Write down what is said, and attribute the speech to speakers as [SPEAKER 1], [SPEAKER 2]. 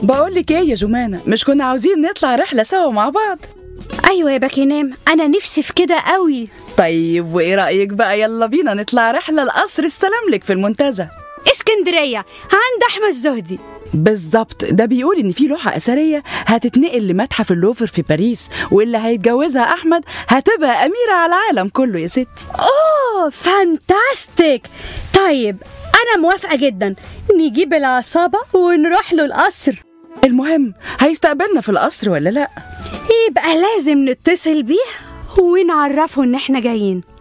[SPEAKER 1] بقولك ايه يا جمانة مش كنا عاوزين نطلع رحلة سوا مع بعض
[SPEAKER 2] ايوه يا باكينام انا نفسي في كده قوي
[SPEAKER 1] طيب وايه رأيك بقى يلا بينا نطلع رحلة لقصر السلاملك في المنتزه
[SPEAKER 2] اسكندريه عند احمد زهدي
[SPEAKER 1] بالظبط ده بيقول ان في لوحة أثرية هتتنقل لمتحف اللوفر في باريس واللي هيتجوزها أحمد هتبقى أميرة على العالم كله يا ستي
[SPEAKER 2] اوه فانتاستيك طيب انا موافقه جدا نجيب العصابه ونروح له القصر
[SPEAKER 1] المهم هيستقبلنا في القصر ولا لا
[SPEAKER 2] يبقى لازم نتصل بيه ونعرفه ان احنا جايين